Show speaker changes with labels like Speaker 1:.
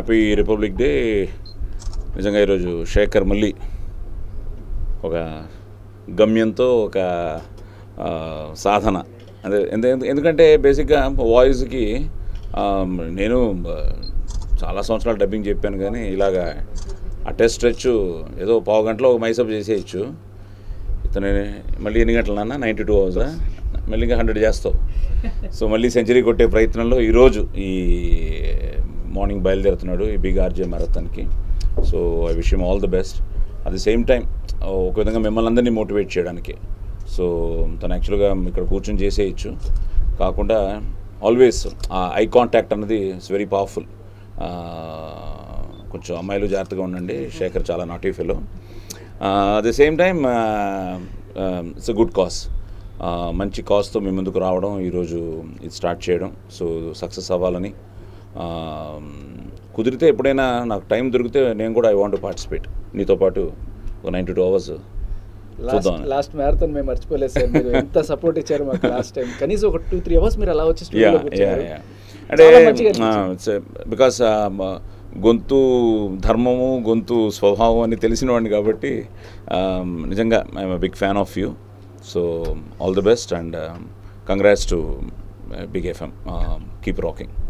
Speaker 1: Happy republic day నిజంగా ఈరోజు శేఖర్ మళ్ళీ ఒక గమ్యంతో ఒక ఆ, సాధన అదే ఎందు- ఎందు- ఎందుకంటే బేసిక్గా వాయిస్కి నేను ఆ, చాలా సంవత్సరాలు డబ్బింగ్ చెప్పాను కానీ ఇలాగా ఆ టెస్ట్ స్ట్రెచ్ ఏదో పావు గంటలో ఒక మైసప్ చేసేయచ్చు ఇతను మళ్ళీ ఎన్ని గంటలు నాన్న నైంటీ టూ అవర్సా మళ్ళీ ఇంకా హండ్రెడ్ చేస్తావు సో మళ్ళీ సెంచరీ కొట్టే ప్రయత్నంలో ఈరోజు ఈ మార్నింగ్ బయలుదేరుతున్నాడు ఈ బిగ్ ఆర్జే మ్యారథాన్కి so I wish all the best at the same time ఒక విధంగా మిమ్మల్ని అందరినీ మోటివేట్ చేయడానికి సో తను యాక్చువల్గా ఇక్కడ కూర్చొని చేసేయచ్చు కాకుండా ఆల్వేస్ ఆ ఐ కాంటాక్ట్ అన్నది ఇట్స్ వెరీ పవర్ఫుల్ కొంచెం అమ్మాయిలు జాగ్రత్తగా ఉండండి శేఖర్ చాలా naughty fellow at the same time it's a good కాస్ మంచి కాస్తో మీ ముందుకు రావడం ఈరోజు ఇది స్టార్ట్ చేయడం సో సక్సెస్ అవ్వాలని Uh, కుదిరితే ఎప్పుడైనా నాకు టైం దొరికితే నేను కూడా ఐ వాంట్ పార్టిసిపేట్ నీతో పాటు ఒక నైంటీ టూ అవర్స్
Speaker 2: లాస్ట్
Speaker 1: చూద్దాం
Speaker 2: లాస్ట్ మ్యారథాన్ మేము మర్చిపోలేదు సార్ మీరు ఎంత సపోర్ట్ ఇచ్చారు మాకు లాస్ట్ టైం కనీసం ఒక టూ త్రీ అవర్స్ మీరు అలా వచ్చి
Speaker 1: యా
Speaker 2: స్టూడియోలో
Speaker 1: యా
Speaker 2: కూర్చున్నారు
Speaker 1: యా అంటే
Speaker 2: చాలా మంచిగా అనిపించింది.
Speaker 1: బికాస్ గొంతు ధర్మము గొంతు స్వభావం అని తెలిసిన వాడిని కాబట్టి um, నిజంగా I'm big fan of you so all the best and congrats to big FM keep rocking